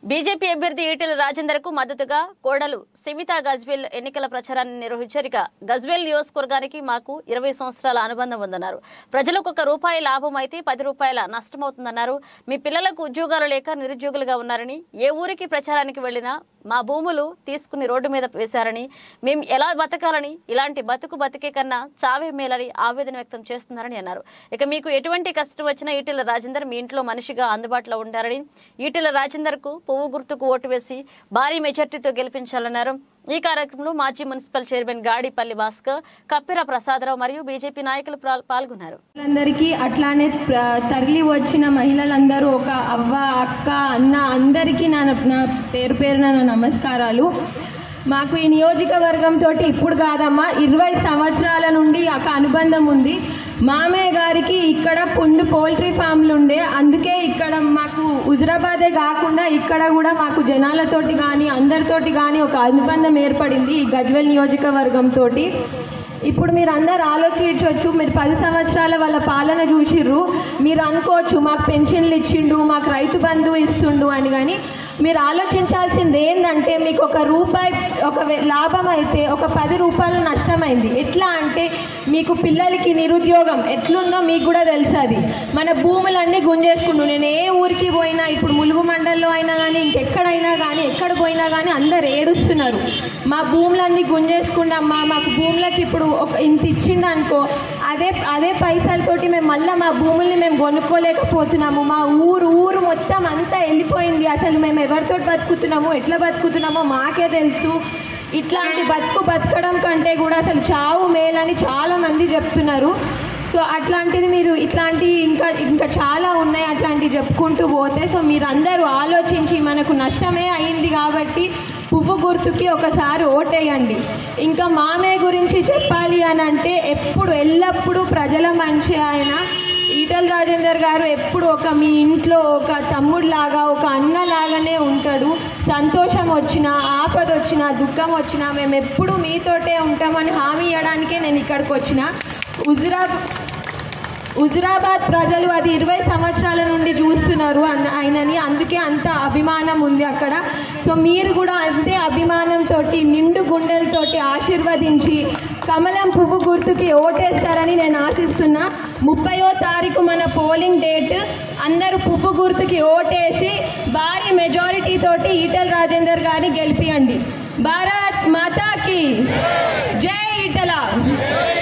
BJP అభ్యర్థి ఈటెల రాజేందర్ కు మద్దతుగా కోడలు సిమిత గజ్వేల్ ఎన్నికల ప్రచారాన్ని నిర్వహించారు ఇక గజ్వేల్ నియోజకవర్గానికి మాకు ఇరవై సంవత్సరాల అనుబంధం ఉందన్నారు ప్రజలకు ఒక రూపాయి లాభం అయితే పది రూపాయల నష్టమవుతుందన్నారు మీ పిల్లలకు ఉద్యోగాలు లేక నిరుద్యోగులుగా ఉన్నారని ఏ ఊరికి ప్రచారానికి వెళ్ళినా మా భూములు తీసుకుని రోడ్డు మీద వేశారని మేము ఎలా బతకాలని ఇలాంటి బతుకు బతికే కన్నా చావే మేలని ఆవేదన వ్యక్తం చేస్తున్నారని అన్నారు ఇక మీకు ఎటువంటి కష్టం వచ్చినా ఈటెల రాజేందర్ మీ ఇంట్లో మనిషిగా అందుబాటులో ఉండారని ఈటెల రాజేందర్ కు పువ్వు గుర్తుకు ఓటు వేసి భారీ మెజార్టీతో గెలిపించాలన్నారు ఈ కార్యక్రమంలో మాజీ మున్సిపల్ చైర్మన్ గాడిపల్లి భాస్కర్ కప్పెర ప్రసాదరావు మరియు బీజేపీ నాయకులు ప్రా- పాల్గొన్నారు అందరికీ అట్లానే ప్ర- తరలి వచ్చిన మహిళలందరూ ఒక అవ్వ అక్క అన్న అందరికీ నా నా పేరు పేరున నా నమస్కారాలు మాకు ఈ నియోజకవర్గం తోటి ఇప్పుడు కాదమ్మా ఇరవై సంవత్సరాల నుండి ఒక అనుబంధం ఉంది మామయ్య గారికి ఇక్కడ పుండు పౌల్ట్రీ ఫామ్లు ఉండే అందుకే ఇక్కడ మాకు హుజరాబాదే కాకుండా ఇక్కడ కూడా మాకు జనాలతోటి కానీ అందరితోటి కానీ ఒక అనుబంధం ఏర్పడింది ఈ గజ్వెల్ నియోజకవర్గం తోటి ఇప్పుడు మీరు అందరు ఆలోచించవచ్చు మీరు పది సంవత్సరాల వాళ్ళ పాలన చూసిర్రు మీరు అనుకోవచ్చు మాకు పెన్షన్లు ఇచ్చిండు మాకు రైతు బంధు ఇస్తుండు అని కానీ మీరు ఆలోచించాల్సింది ఏంటంటే మీకు ఒక రూపాయి ఒక వే- లాభం అయితే ఒక పది రూపాయలు నష్టమైంది ఎట్లా అంటే మీకు పిల్లలకి నిరుద్యోగం ఎట్లుందో మీకు కూడా తెలుసది మన భూములన్నీ గుంజేసుకుండు నేను ఏ ఊరికి పోయినా ఇప్పుడు ములుగు మండలంలో అయినా కానీ ఇంకెక్కడైనా కానీ ఎక్కడ పోయినా కానీ అందరు ఏడుస్తున్నారు మా భూములన్నీ గుంజేసుకుండమ్మా మాకు భూములకి ఇప్పుడు ఒక ఇంత ఇచ్చిండు అనుకో అదే అదే పైసలతోటి మేము మళ్ళీ మా భూముల్ని మేము కొనుక్కోలేకపోతున్నాము మా ఊరు ఊరు మొత్తం అంతా వెళ్ళిపోయింది అసలు మేము ఎవరితో బతుకుతున్నాము ఎట్లా బతుకుతున్నామో మాకే తెలుసు ఇట్లాంటి బతుకు బతకడం కంటే కూడా అసలు చావు మేలని చాలా మంది చెప్తున్నారు సో అట్లాంటిది మీరు ఇట్లాంటి ఇంకా ఇంకా చాలా ఉన్నాయి అట్లాంటివి చెప్పుకుంటూ పోతే సో మీరందరూ ఆలోచించి మనకు నష్టమే అయింది కాబట్టి పువ్వు గుర్తుకి ఒకసారి ఓటేయండి ఇంకా మామయ్య గురించి చెప్పాలి అని అంటే ఎప్పుడు ఎల్లప్పుడూ ప్రజల మనిషి ఆయన ఈటల రాజేందర్ గారు ఎప్పుడు ఒక మీ ఇంట్లో ఒక తమ్ముడిలాగా ఒక అన్నలాగానే ఉంటాడు సంతోషం వచ్చినా ఆపద వచ్చినా దుఃఖం వచ్చినా మేము ఎప్పుడు మీతోటే ఉంటామని హామీ ఇవ్వడానికే నేను ఇక్కడికి వచ్చిన హుజురా హుజురాబాద్ ప్రజలు అది ఇరవై సంవత్సరాల నుండి చూస్తున్నారు అన్న ఆయనని అందుకే అంత అభిమానం ఉంది అక్కడ సో మీరు కూడా అంతే అభిమానంతో నిండు గుండెలతోటి ఆశీర్వదించి కమలం పువ్వు గుర్తుకి ఓటేస్తారని నేను ఆశిస్తున్నా ముప్పయో తారీఖు మన పోలింగ్ డేట్ అందరూ పువ్వు గుర్తుకి ఓటేసి భారీ మెజారిటీ తోటి ఈటల రాజేందర్ గారిని గెలిపియండి భారత్ మాతాకి జై ఈటల